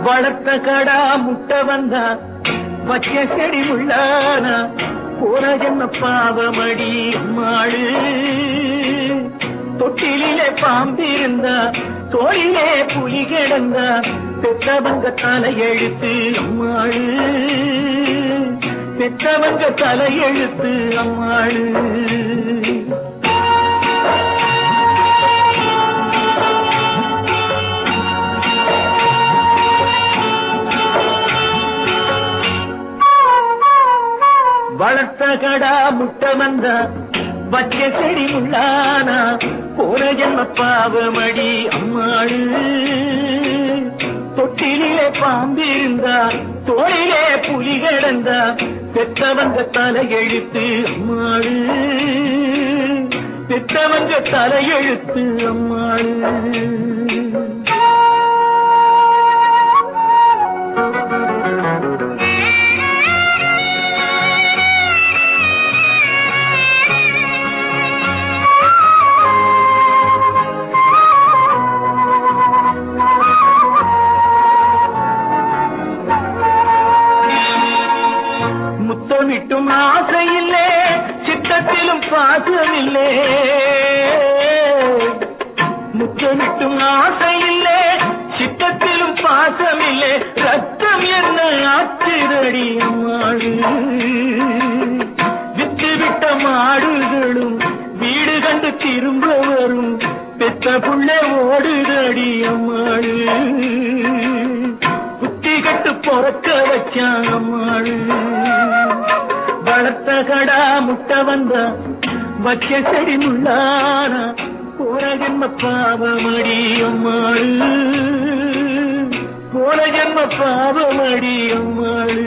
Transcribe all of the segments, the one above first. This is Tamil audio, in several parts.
வளர்த்த கடா முட்டை வந்தா வச்ச செடி உள்ளானா போன ஜென்ம பாவமடி அம்மாளு தொட்டிலே பாம்பிருந்தா தோளிலே புலி கிடந்தா பெற்றவங்க தலையெழுத்து அம்மாளு பெற்றவங்க தலையெழுத்து அம்மாளு வளர்த்த கடா முட்டை வந்தா வச்ச செடி உள்ளானா போன ஜென்ம பாவமடி அம்மாளு தொட்டிலே பாம்பிருந்தா தோளிலே புலி கிடந்தா பெற்றவங்க தலையெழுத்து அம்மாளு பெற்றவங்க தலையெழுத்து அம்மாளு முத்தமிட்டும் ஆசையில்லே சித்தத்திலும் பாசமில்லே முத்தமிட்டும் ஆசையில்லே சித்தத்திலும் பாசமில்லே ரத்தம் என்ன ஆச்சிரடி மாடு விட்டு விட்ட மாடுகளும் வீடு கண்டு திரும்ப வரும் பெத்த புள்ள ஓடுதடி அம்மாடு புத்தி கட்டு பொறக்க வச்சான் அம்மாடு வளர்த்த கடா முட்டை வந்தா வச்ச செடி முள்ளானா போன ஜென்ம பாவமடி அம்மாடு போன ஜென்ம பாவமடி அம்மாடு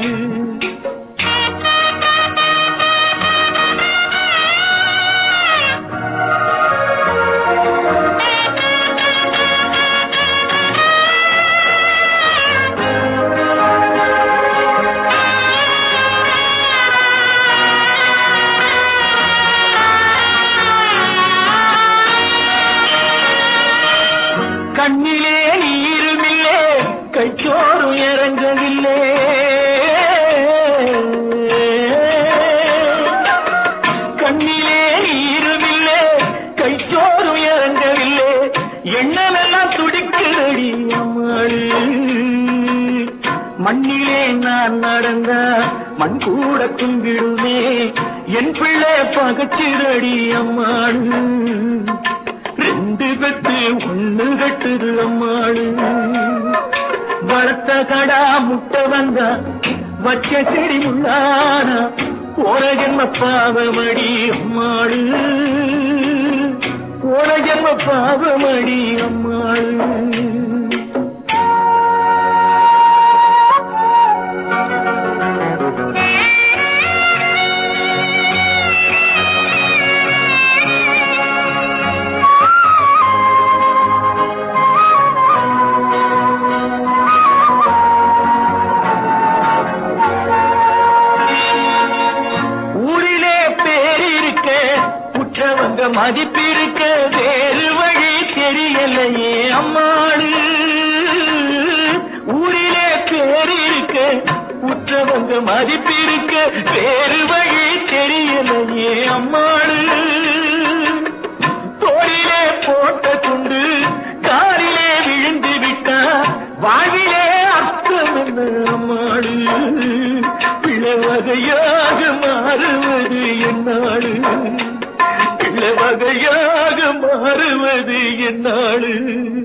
கண்ணிலே நீருமில்லே கைச்சோறும் இறங்கவில்லை கண்ணிலே நீருமில்லே கைச்சோறும் இறங்கவில்லை எண்ணமெல்லாம் துடிக்குதடி அம்மாள் மண்ணிலே நான் நடந்த மண் கூட கும்பிடுமே என் பிள்ளை பகச்சிரடி அம்மாள் ரெண்டு பெத்து ஒண்ணு கட்டுது அம்மாளு வளர்த்த கடா முட்டை வந்தா வச்ச செடி உள்ளானா போன ஜென்ம பாவமடி அம்மாளு போன ஜென்ம பாவமடி அம்மாளு ஊரிலே பேர் இருக்க குற்றவங்க மதிப்பிருக்க வேறு வழி தெரியலையே அம்மாடு ஊரிலே பேர் இருக்க குற்றவங்க மதிப்பிருக்க வேறு வழி தெரியலையே அம்மாடு தோளிலே போட்ட துண்டு காரிலே விழுந்து விட்டா வாழ்விலே அர்த்தம் என்ன அம்மாடு பிள்ளை வகையாக மாறுவது என்னாடு பிள்ளை வகையாக மாறுவது என்னாடு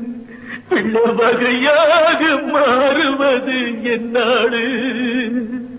பிள்ளை வகையாக மாறுவது என்னாடு